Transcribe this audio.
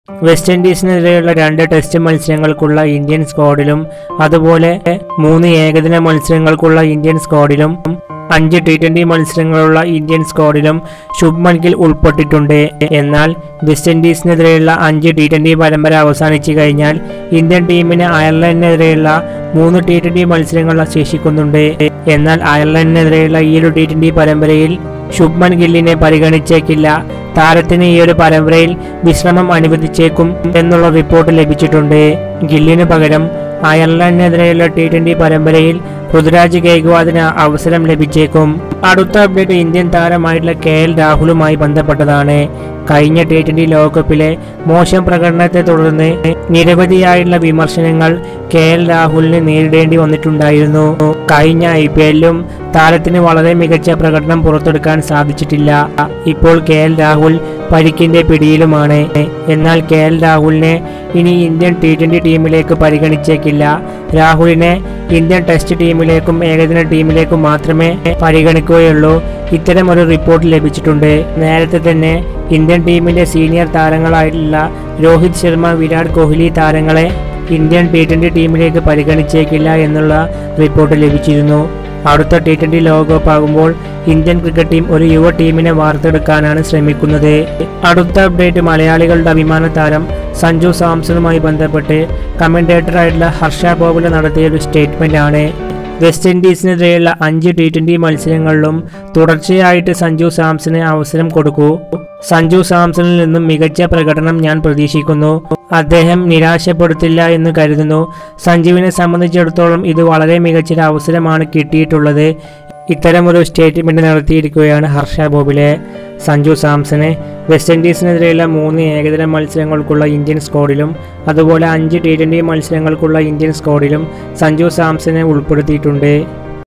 west ഇൻഡീസിനെതിരെയുള്ള രണ്ട് test മത്സരങ്ങൾക്കുള്ള Indian സ്ക്വാഡിലും അതുപോലെ മൂന്ന് ഏകദിന മത്സരങ്ങൾക്കുള്ള ഇന്ത്യൻ സ്ക്വാഡിലും അഞ്ച് ടി ട്വന്റി മത്സരങ്ങളുള്ള ഇന്ത്യൻ സ്ക്വാഡിലും ശുഭ്മൻ ഗിൽ ഉൾപ്പെട്ടിട്ടുണ്ട് എന്നാൽ വെസ്റ്റ് ഇൻഡീസിനെതിരെയുള്ള അഞ്ച് ടി ട്വന്റി പരമ്പര അവസാനിച്ചു കഴിഞ്ഞാൽ ഇന്ത്യൻ ടീമിന് അയർലൻഡിനെതിരെയുള്ള മൂന്ന് ടി ട്വന്റി മത്സരങ്ങൾ ശേഷിക്കുന്നുണ്ട് എന്നാൽ അയർലൻഡിനെതിരെയുള്ള ഈ ഒരു ടി ട്വന്റി പരമ്പരയിൽ ശുഭ്മൻ ഗില്ലിനെ പരിഗണിച്ചേക്കില്ല താരത്തിന് ഈ ഒരു പരമ്പരയിൽ വിശ്രമം അനുവദിച്ചേക്കും എന്നുള്ള റിപ്പോർട്ട് ലഭിച്ചിട്ടുണ്ട് ഗില്ലിന് പകരം അയർലൻഡിനെതിരെയുള്ള ടി ട്വന്റി പരമ്പരയിൽ പൃഥ്വിരാജ് ഗെയ്ക്വാദിന് അവസരം ലഭിച്ചേക്കും അടുത്ത അപ്ഡേറ്റ് ഇന്ത്യൻ താരമായിട്ടുള്ള കെ എൽ രാഹുലുമായി ബന്ധപ്പെട്ടതാണ് കഴിഞ്ഞ ടി ട്വന്റി ലോകകപ്പിലെ മോശം പ്രകടനത്തെ തുടർന്ന് നിരവധിയായിട്ടുള്ള വിമർശനങ്ങൾ കെ എൽ രാഹുലിന് നേരിടേണ്ടി വന്നിട്ടുണ്ടായിരുന്നു കഴിഞ്ഞ ഐ പി എല്ലിലും താരത്തിന് വളരെ മികച്ച പ്രകടനം പുറത്തെടുക്കാൻ സാധിച്ചിട്ടില്ല ഇപ്പോൾ കെ എൽ രാഹുൽ പരിക്കിന്റെ പിടിയിലുമാണ് എന്നാൽ കെ എൽ രാഹുലിനെ ഇനി ഇന്ത്യൻ ടി ട്വന്റി ടീമിലേക്ക് പരിഗണിച്ചേക്കില്ല രാഹുലിനെ ഇന്ത്യൻ ടെസ്റ്റ് ടീമിലേക്കും ഏകദിന ടീമിലേക്കും മാത്രമേ പരിഗണിക്കുകയുള്ളൂ ഇത്തരം ഒരു റിപ്പോർട്ട് ലഭിച്ചിട്ടുണ്ട് നേരത്തെ തന്നെ ഇന്ത്യൻ ടീമിന്റെ സീനിയർ താരങ്ങളായിട്ടുള്ള രോഹിത് ശർമ്മ വിരാട് കോഹ്ലി താരങ്ങളെ ഇന്ത്യൻ ടി ട്വന്റി ടീമിലേക്ക് പരിഗണിച്ചേക്കില്ല എന്നുള്ള റിപ്പോർട്ട് ലഭിച്ചിരുന്നു അടുത്ത ടി ട്വന്റി ലോകകപ്പ് ആകുമ്പോൾ ഇന്ത്യൻ ക്രിക്കറ്റ് ടീം ഒരു യുവ ടീമിനെ വാർത്തെടുക്കാനാണ് ശ്രമിക്കുന്നത് അടുത്ത അപ്ഡേറ്റ് മലയാളികളുടെ അഭിമാന താരം സഞ്ജു സാംസണുമായി ബന്ധപ്പെട്ട് കമന്റേറ്ററായിട്ടുള്ള ഹർഷ ബോബുല നടത്തിയ ഒരു സ്റ്റേറ്റ്മെന്റ് ആണ് വെസ്റ്റ് ഇൻഡീസിനെതിരെയുള്ള അഞ്ച് ടി ട്വന്റി മത്സരങ്ങളിലും തുടർച്ചയായിട്ട് സഞ്ജു സാംസന് അവസരം കൊടുക്കൂ സഞ്ജു സാംസണിൽ നിന്നും മികച്ച പ്രകടനം ഞാൻ പ്രതീക്ഷിക്കുന്നു അദ്ദേഹം നിരാശപ്പെടുത്തില്ല എന്ന് കരുതുന്നു സഞ്ജുവിനെ സംബന്ധിച്ചിടത്തോളം ഇത് വളരെ മികച്ചൊരു അവസരമാണ് കിട്ടിയിട്ടുള്ളത് ഇത്തരമൊരു സ്റ്റേറ്റ്മെന്റ് നടത്തിയിരിക്കുകയാണ് ഹർഷ ബോബിലെ സഞ്ജു സാംസനെ വെസ്റ്റ് ഇൻഡീസിനെതിരെയുള്ള മൂന്ന് ഏകദിന മത്സരങ്ങൾക്കുള്ള ഇന്ത്യൻ സ്ക്വാഡിലും അതുപോലെ അഞ്ച് ടി ട്വൻ്റി മത്സരങ്ങൾക്കുള്ള ഇന്ത്യൻ സ്ക്വാഡിലും സഞ്ജു സാംസനെ ഉൾപ്പെടുത്തിയിട്ടുണ്ട്